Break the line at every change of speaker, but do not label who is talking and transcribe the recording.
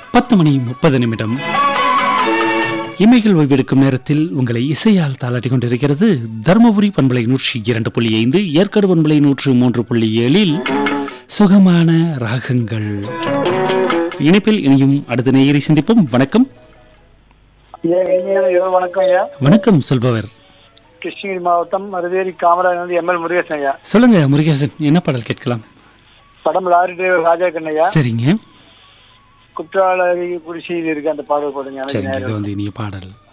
பத்து மணி முப்பது நிமிடம் இமைகள் ஓய்வெடுக்கும் நேரத்தில் உங்களை இசையால் தாளாட்டிக் கொண்டிருக்கிறது தருமபுரி பண்பலை நூற்றி இரண்டு புள்ளி ஐந்து ஏற்காடு பண்பலை நூற்று மூன்று புள்ளி ஏழில் சுகமான ராகங்கள் இணைப்பில் இனியும் அடுத்த நேயரை சிந்திப்போம் வணக்கம்
ஐயா இனிமையான இரவு வணக்கம் ஐயா
வணக்கம் சொல்பவர்
கிருஷ்ணகிரி மாவட்டம் மருதேரி காமராஜ் வந்து எம்எல் முருகேசன் ஐயா
சொல்லுங்க முருகேசன் என்ன பாடல் கேட்கலாம்
படம் லாரி டிரைவர் ராஜா கண்ணையா
சரிங்க
குற்றால குடிசையில் இருக்க அந்த பாடல் போடுங்க எனக்கு
சரிங்க இது
நேரம்.
வந்து இனிய பாடல்